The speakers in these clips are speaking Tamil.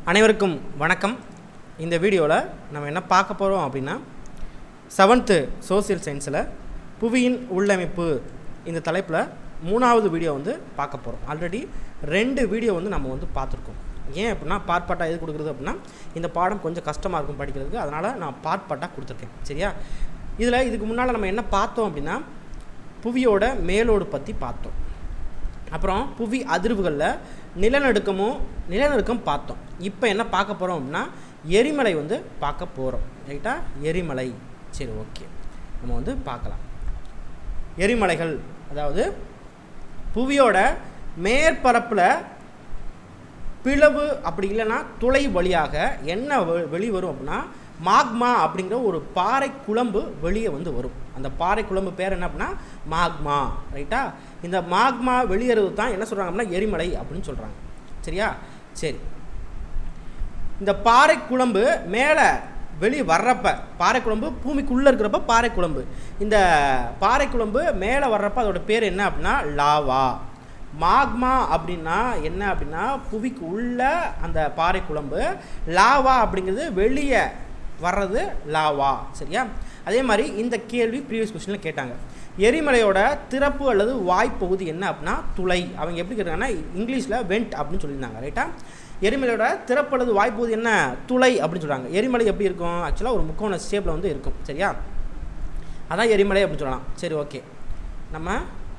அனைவருக்கும் வணக்கம் இந்த வீடியோவில் நம்ம என்ன பார்க்க போகிறோம் அப்படின்னா செவன்த்து சோசியல் சயின்ஸில் புவியின் உள்ளமைப்பு இந்த தலைப்பில் மூணாவது வீடியோ வந்து பார்க்க போகிறோம் ஆல்ரெடி ரெண்டு வீடியோ வந்து நம்ம வந்து பார்த்துருக்கோம் ஏன் அப்படின்னா பார்ட் பார்ட்டாக எது கொடுக்குறது அப்படின்னா இந்த பாடம் கொஞ்சம் கஷ்டமாக இருக்கும் படிக்கிறதுக்கு அதனால் நான் பார்ட் பார்ட்டாக கொடுத்துருக்கேன் சரியா இதில் இதுக்கு முன்னால் நம்ம என்ன பார்த்தோம் அப்படின்னா புவியோட மேலோடு பற்றி பார்த்தோம் அப்புறம் புவி அதிர்வுகளில் நிலநடுக்கமும் நிலநடுக்கம் பார்த்தோம் இப்போ என்ன பார்க்க போகிறோம் அப்படின்னா எரிமலை வந்து பார்க்க போகிறோம் ரைட்டா எரிமலை சரி ஓகே நம்ம வந்து பார்க்கலாம் எரிமலைகள் அதாவது புவியோட மேற்பரப்பில் பிளவு அப்படி இல்லைன்னா துளை வழியாக என்ன வெ- வெளிவரும் அப்படின்னா மாக்மா அப்படிங்கிற ஒரு பாறை குழம்பு வெளியே வந்து வரும் அந்த பாறை குழம்பு பேர் என்ன அப்படின்னா மாக்மா ரைட்டா இந்த மாக்மா வெளியேறது தான் என்ன சொல்கிறாங்க அப்படின்னா எரிமலை அப்படின்னு சொல்கிறாங்க சரியா சரி இந்த பாறை குழம்பு மேலே வெளியே வர்றப்ப பாறை குழம்பு பூமிக்குள்ளே இருக்கிறப்ப பாறை குழம்பு இந்த பாறை குழம்பு மேலே வர்றப்ப அதோட பேர் என்ன அப்படின்னா லாவா மாக்மா அப்படின்னா என்ன அப்படின்னா புவிக்கு உள்ள அந்த பாறை குழம்பு லாவா அப்படிங்கிறது வெளியே வர்றது லாவா சரியா அதே மாதிரி இந்த கேள்வி ப்ரீவியஸ் கொஸ்டினில் கேட்டாங்க எரிமலையோட திறப்பு அல்லது வாய்ப்பகுதி என்ன அப்படின்னா துளை அவங்க எப்படி கேட்டாங்கன்னா இங்கிலீஷில் வெண்ட் அப்படின்னு சொல்லியிருந்தாங்க ரைட்டா எரிமலையோட திறப்பு அல்லது வாய்ப்பகுதி என்ன துளை அப்படின்னு சொல்கிறாங்க எரிமலை எப்படி இருக்கும் ஆக்சுவலாக ஒரு முக்கோண ஷேப்பில் வந்து இருக்கும் சரியா அதான் எரிமலை அப்படின்னு சொல்லலாம் சரி ஓகே நம்ம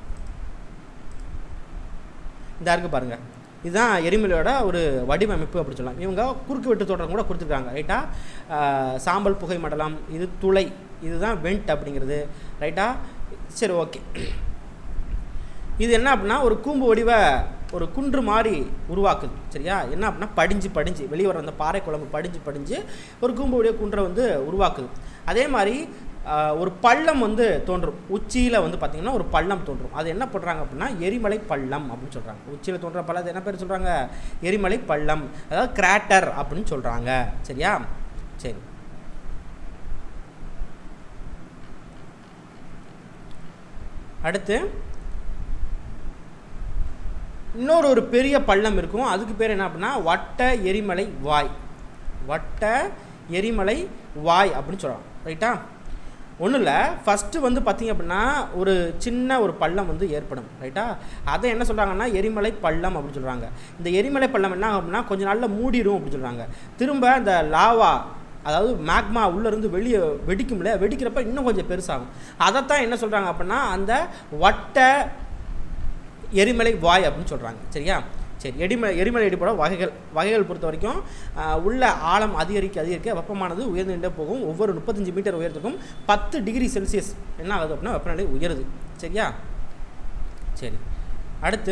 இந்த இருக்கு பாருங்க இதுதான் எரிமலையோட ஒரு வடிவமைப்பு அப்படி சொல்லலாம் இவங்க குறுக்கு வெட்டு தோட்டம் கூட கொடுத்துருக்காங்க ரைட்டா ஆஹ் சாம்பல் புகை மண்டலம் இது துளை இதுதான் வெண்ட் அப்படிங்கிறது ரைட்டா சரி ஓகே இது என்ன அப்படின்னா ஒரு கூம்பு வடிவ ஒரு குன்று மாதிரி உருவாக்குது சரியா என்ன அப்படின்னா படிஞ்சு படிஞ்சு வெளியே வர அந்த பாறை குழம்பு படிஞ்சு படிஞ்சு ஒரு கூம்பு வடிவ குன்றை வந்து உருவாக்குது அதே மாதிரி ஆஹ், ஒரு பள்ளம் வந்து தோன்றும் உச்சியில் வந்து பார்த்திங்கன்னா ஒரு பள்ளம் தோன்றும் அது என்ன பண்ணுறாங்க அப்படின்னா எரிமலை பள்ளம் அப்படின்னு சொல்கிறாங்க உச்சியில் தோன்ற பள்ளம் என்ன பேர் சொல்கிறாங்க எரிமலை பள்ளம் அதாவது கிராட்டர் அப்படின்னு சொல்கிறாங்க சரியா சரி அடுத்து இன்னொரு ஒரு பெரிய பள்ளம் இருக்கும் அதுக்கு பேர் என்ன அப்படின்னா வட்ட எரிமலை வாய் வட்ட எரிமலை வாய் அப்படின்னு சொல்லலாம் ரைட்டா ஒன்றும் இல்லை ஃபஸ்ட்டு வந்து பார்த்திங்க அப்படின்னா ஒரு சின்ன ஒரு பள்ளம் வந்து ஏற்படும் ரைட்டா அதை என்ன சொல்கிறாங்கன்னா எரிமலை பள்ளம் அப்படின்னு சொல்கிறாங்க இந்த எரிமலை பள்ளம் என்ன ஆகும் அப்படின்னா கொஞ்ச நாளில் மூடிடும் அப்படின்னு சொல்கிறாங்க திரும்ப இந்த லாவா அதாவது மேக்மா உள்ளேருந்து வெளியே வெடிக்கும்ல வெடிக்கிறப்ப இன்னும் கொஞ்சம் பெருசாகும் அதைத்தான் என்ன சொல்கிறாங்க அப்படின்னா அந்த வட்ட எரிமலை வாய் அப்படின்னு சொல்கிறாங்க சரியா சரி எரிமலை எரிமலை இடிப்பட வகைகள் வகைகள் பொறுத்த வரைக்கும் ஆஹ், உள்ள ஆழம் அதிகரிக்க அதிகரிக்க வெப்பமானது உயர்ந்துகிட்டே போகும் ஒவ்வொரு முப்பத்தஞ்சு மீட்டர் உயரத்துக்கும் பத்து டிகிரி செல்சியஸ் என்ன ஆகுது அப்படின்னா வெப்பநிலை உயருது சரியா சரி அடுத்து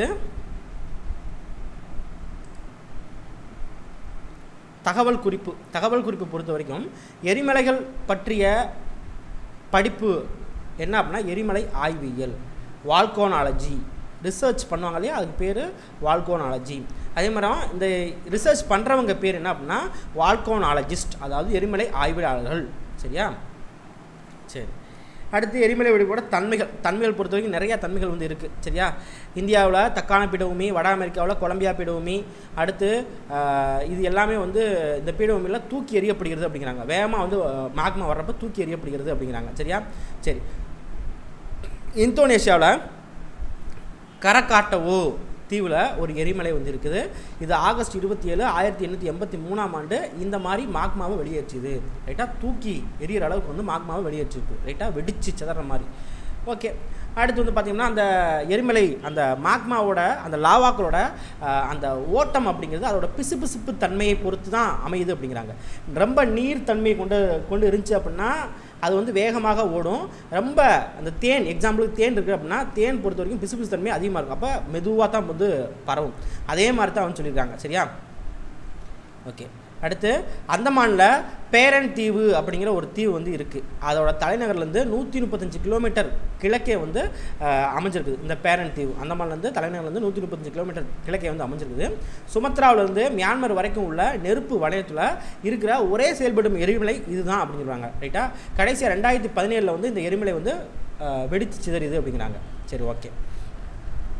தகவல் குறிப்பு தகவல் குறிப்பு பொறுத்த வரைக்கும் எரிமலைகள் பற்றிய படிப்பு என்ன அப்படின்னா எரிமலை ஆய்வியல் வால்கோனாலஜி ரிசர்ச் பண்ணுவாங்க இல்லையா அதுக்கு பேர் வால்கோனாலஜி அதே மாதிரி இந்த ரிசர்ச் பண்ணுறவங்க பேர் என்ன அப்படின்னா வால்கோனாலஜிஸ்ட் அதாவது எரிமலை ஆய்வாளர்கள் சரியா சரி அடுத்து எரிமலை வெடிப்போட தன்மைகள் தன்மைகள் பொறுத்த வரைக்கும் நிறையா தன்மைகள் வந்து இருக்குது சரியா இந்தியாவில் தக்கான பீடபூமி வட அமெரிக்காவில் கொலம்பியா பீடபூமி அடுத்து ஆஹ், இது எல்லாமே வந்து இந்த பீடபூமியில் தூக்கி எறியப்படுகிறது அப்படிங்கிறாங்க வேகமாக வந்து மாக்மா வர்றப்ப தூக்கி எறியப்படுகிறது அப்படிங்கிறாங்க சரியா சரி இந்தோனேஷியாவில் கரக்காட்டவோ தீவில் ஒரு எரிமலை வந்து இருக்குது இது ஆகஸ்ட் இருபத்தி ஏழு ஆயிரத்தி எண்ணூற்றி எண்பத்தி மூணாம் ஆண்டு இந்த மாதிரி மாக்மாவை வெளியேற்றுது ரைட்டாக தூக்கி எரியிற அளவுக்கு வந்து மாக்மாவை வெளியேற்றிருக்கு ரைட்டாக வெடிச்சு சிதற மாதிரி ஓகே அடுத்து வந்து பார்த்திங்கன்னா அந்த எரிமலை அந்த மாக்மாவோட அந்த லாவாக்களோட ஆஹ், அந்த ஓட்டம் அப்படிங்கிறது அதோட பிசுபிசுப்பு தன்மையை பொறுத்து தான் அமையுது அப்படிங்கிறாங்க ரொம்ப நீர் தன்மையை கொண்டு கொண்டு இருந்துச்சு அப்படின்னா அது வந்து வேகமாக ஓடும் ரொம்ப அந்த தேன் எக்ஸாம்பிளுக்கு தேன் இருக்குது அப்படின்னா தேன் பொறுத்த வரைக்கும் பிசுபிசு தன்மை அதிகமாக இருக்கும் அப்போ மெதுவாக தான் வந்து பரவும் அதே மாதிரி தான் வந்து சொல்லியிருக்காங்க சரியா ஓகே அடுத்து அந்தமானில் பேரன் தீவு அப்படிங்கிற ஒரு தீவு வந்து இருக்குது அதோட தலைநகர்லேருந்து நூற்றி முப்பத்தஞ்சு கிலோமீட்டர் கிழக்கே வந்து அஹ், அமைஞ்சிருக்குது இந்த பேரன் தீவு அந்தமான்லேருந்து தலைநகர்லேருந்து நூற்றி முப்பத்தஞ்சு கிலோமீட்டர் கிழக்கே வந்து அமைஞ்சிருக்குது சுமத்ராவிலேருந்து மியான்மர் வரைக்கும் உள்ள நெருப்பு வளையத்தில் இருக்கிற ஒரே செயல்படும் எரிமலை இதுதான் அப்படின்னு சொல்கிறாங்க ரைட்டா கடைசியாக ரெண்டாயிரத்தி பதினேழில் வந்து இந்த எரிமலை வந்து அஹ், வெடித்து சிதறியது அப்படிங்கிறாங்க சரி ஓகே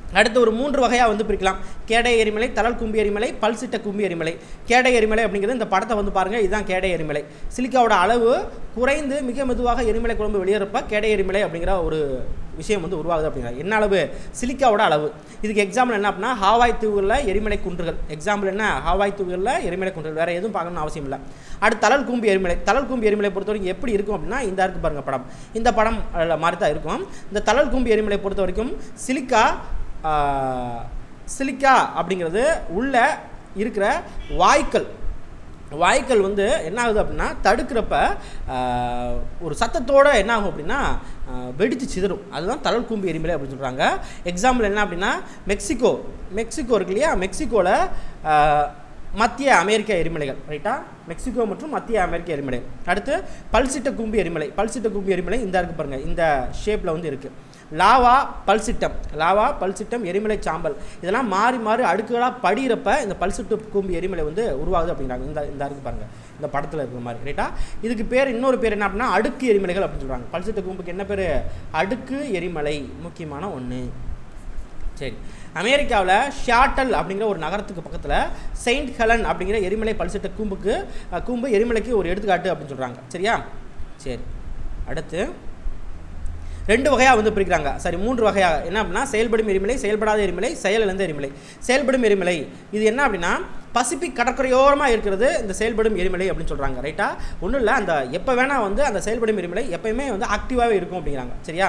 அடுத்து ஒரு மூன்று வகையாக வந்து பிரிக்கலாம் கேடை எரிமலை தளல் கும்பி எரிமலை பல்சிட்ட கும்பி எரிமலை கேடை எரிமலை அப்படிங்கிறது இந்த படத்தை வந்து பாருங்கள் இதுதான் கேடை எரிமலை சிலிக்காவோட அளவு குறைந்து மிக மெதுவாக எரிமலை குழம்பு வெளியேறப்ப கேடை எரிமலை அப்படிங்கிற ஒரு விஷயம் வந்து உருவாகுது அப்படிங்கிறாங்க என்ன அளவு சிலிக்காவோட அளவு இதுக்கு எக்ஸாம்பிள் என்ன அப்படின்னா ஹாவாய் தீவுகளில் எரிமலை குன்றுகள் எக்ஸாம்பிள் என்ன ஹாவாய் தீவுகளில் எரிமலை குன்றுகள் வேறு எதுவும் பார்க்கணும்னு அவசியம் இல்லை அடுத்து தளல் கும்பி எரிமலை தளல் கும்பி எரிமலை பொறுத்த வரைக்கும் எப்படி இருக்கும் அப்படின்னா இந்த இருக்கு பாருங்க படம் இந்த படம் அஹ், மாதிரி தான் இருக்கும் இந்த தளல் கும்பி எரிமலை பொறுத்த வரைக்கும் சிலிக்கா ஆஹ், சிலிக்கா அப்படிங்கிறது உள்ள இருக்கிற வாய்க்கள் வாய்க்கள் வந்து என்ன ஆகுது அப்படின்னா தடுக்கிறப்ப ஆஹ், ஒரு சத்தத்தோட என்ன ஆகும் அப்படின்னா ஆஹ், வெடித்து சிதறும் அதுதான் தளல் கூம்பு எரிமலை அப்படின்னு சொல்கிறாங்க எக்ஸாம்பிள் என்ன அப்படின்னா மெக்சிகோ மெக்சிகோ இருக்கு இல்லையா மெக்சிகோவில் மத்திய அமெரிக்க எரிமலைகள் ரைட்டா மெக்சிகோ மற்றும் மத்திய அமெரிக்க எரிமலை அடுத்து பல்சிட்ட கும்பி எரிமலை பல்சிட்ட கும்பி எரிமலை இந்த இருக்கு பாருங்க இந்த ஷேப்பில் வந்து இருக்கு லாவா பல்சிட்டம் லாவா பல்சிட்டம் எரிமலை சாம்பல் இதெல்லாம் மாறி மாறி அடுக்குகளாக படிகிறப்ப இந்த பல்சிட்டு கும்பி எரிமலை வந்து உருவாகுது அப்படிங்கிறாங்க இந்த இந்த இருக்கு பாருங்க இந்த படத்தில் இருக்கிற மாதிரி ரைட்டா இதுக்கு பேர் இன்னொரு பேர் என்ன அப்படின்னா அடுக்கு எரிமலைகள் அப்படின்னு சொல்கிறாங்க பல்சிட்ட கும்புக்கு என்ன பேர் அடுக்கு எரிமலை முக்கியமான ஒன்று சரி அமெரிக்காவில் ஷியாட்டல் அப்படிங்கிற ஒரு நகரத்துக்கு பக்கத்தில் செயின்ட் ஹெலன் அப்படிங்கிற எரிமலை பல்சிட்ட கூம்புக்கு அஹ், கூம்பு எரிமலைக்கு ஒரு எடுத்துக்காட்டு அப்படின்னு சொல்கிறாங்க சரியா சரி அடுத்து ரெண்டு வகையாக வந்து பிரிக்கிறாங்க சரி மூன்று வகையாக என்ன அப்படின்னா செயல்படும் எரிமலை செயல்படாத எரிமலை செயலிழந்த எரிமலை செயல்படும் எரிமலை இது என்ன அப்படின்னா பசிபிக் கடற்கரையோரமாக இருக்கிறது இந்த செயல்படும் எரிமலை அப்படின்னு சொல்கிறாங்க ரைட்டா ஒன்றும் இல்லை அந்த எப்போ வேணால் வந்து அந்த செயல்படும் எரிமலை எப்பயுமே வந்து ஆக்டிவாகவே இருக்கும் அப்படிங்கிறாங்க சரியா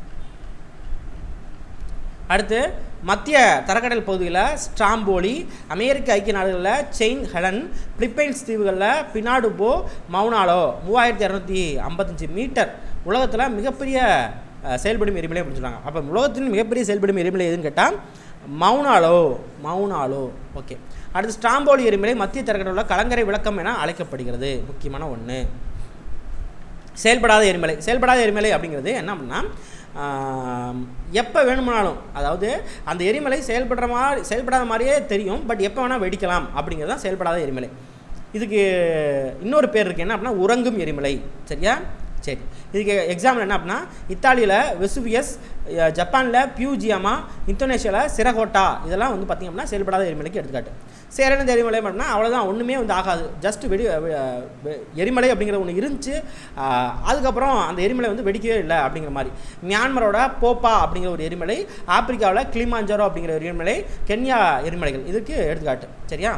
அடுத்து மத்திய தரக்கடல் பகுதியில் ஸ்ட்ராம்போலி அமெரிக்க ஐக்கிய நாடுகளில் செயின் ஹெலன் பிலிப்பைன்ஸ் தீவுகளில் பினாடுபோ மவுனாலோ மூவாயிரத்தி இரநூத்தி ஐம்பத்தஞ்சு மீட்டர் உலகத்தில் மிகப்பெரிய அஹ், செயல்படும் எரிமலை அப்படின்னு சொல்கிறாங்க அப்போ உலகத்தின் மிகப்பெரிய செயல்படும் எரிமலை எதுன்னு கேட்டால் மவுனாலோ மவுனாலோ ஓகே அடுத்து ஸ்ட்ராம்போலி எரிமலை மத்திய தரக்கடலில் உள்ள கலங்கரை விளக்கம் என அழைக்கப்படுகிறது முக்கியமான ஒன்று செயல்படாத எரிமலை செயல்படாத எரிமலை அப்படிங்கிறது என்ன அப்படின்னா எப்போ வேணுமானாலும் அதாவது அந்த எரிமலை செயல்படுற மாதிரி செயல்படாத மாதிரியே தெரியும் பட் எப்போ வேணால் வெடிக்கலாம் அப்படிங்கிறது தான் செயல்படாத எரிமலை இதுக்கு இன்னொரு பேர் இருக்குது என்ன அப்படின்னா உறங்கும் எரிமலை சரியா சரி இதுக்கு எக்ஸாம்பிள் என்ன அப்படின்னா இத்தாலியில் வெசுவியஸ் அஹ், ஜப்பானில் பியூஜியமா இந்தோனேஷியாவில் சிரகோட்டா இதெல்லாம் வந்து பார்த்திங்க அப்படின்னா செயல்படாத எரிமலைக்கு எடுத்துக்காட்டு சேரன எரிமலை அப்படின்னா அவ்வளோதான் ஒன்றுமே வந்து ஆகாது ஜஸ்ட் வெடி அஹ், வெ- எரிமலை அப்படிங்கிற ஒன்று இருந்துச்சு ஆஹ், அதுக்கப்புறம் அந்த எரிமலை வந்து வெடிக்கவே இல்லை அப்படிங்கிற மாதிரி மியான்மரோட போப்பா அப்படிங்கிற ஒரு எரிமலை ஆப்பிரிக்காவில் கிளிமாஞ்சாரோ அப்படிங்கிற ஒரு எரிமலை கென்யா எரிமலைகள் இதுக்கு எடுத்துக்காட்டு சரியா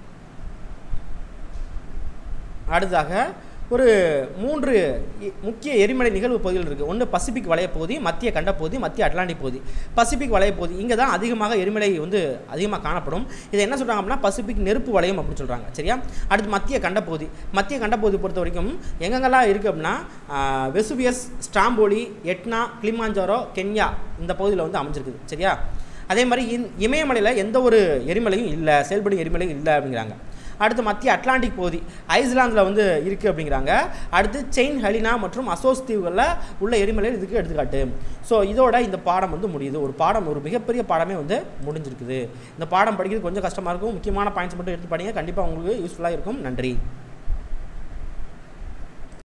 அடுத்ததாக ஒரு மூன்று இ- முக்கிய எரிமலை நிகழ்வு பகுதிகள் இருக்குது ஒன்று பசிபிக் வளையப்பகுதி மத்திய கண்டப்பகுதி மத்திய அட்லாண்டிக் பகுதி பசிபிக் வளையப்பகுதி இங்கே தான் அதிகமாக எரிமலை வந்து அதிகமாக காணப்படும் இதை என்ன சொல்கிறாங்க அப்படின்னா பசிபிக் நெருப்பு வளையம் அப்படின்னு சொல்கிறாங்க சரியா அடுத்து மத்திய கண்டப்பகுதி மத்திய கண்டப்பகுதி பொறுத்த வரைக்கும் எங்கெங்கெல்லாம் இருக்குது அப்படின்னா ஆஹ், Vesuvius Stromboli Etna Kilimanjaro Kenya இந்த பகுதியில் வந்து அமைஞ்சிருக்குது சரியா அதே மாதிரி இந் இமயமலையில் எந்த ஒரு எரிமலையும் இல்லை செயல்படும் எரிமலையும் இல்லை அப்படிங்கிறாங்க அடுத்து மத்திய அட்லாண்டிக் பகுதி ஐஸ்லாந்தில் வந்து இருக்குது அப்படிங்கிறாங்க அடுத்து செயின் ஹலினா மற்றும் அசோஸ் தீவுகளில் உள்ள எரிமலை இதுக்கு எடுத்துக்காட்டு ஸோ இதோட இந்த பாடம் வந்து முடியுது ஒரு பாடம் ஒரு மிகப்பெரிய பாடமே வந்து முடிஞ்சிருக்குது இந்த பாடம் படிக்கிறது கொஞ்சம் கஷ்டமாக இருக்கும் முக்கியமான பாயிண்ட்ஸ் மட்டும் எடுத்து படிங்க கண்டிப்பாக உங்களுக்கு யூஸ்ஃபுல்லாக இருக்கும் நன்றி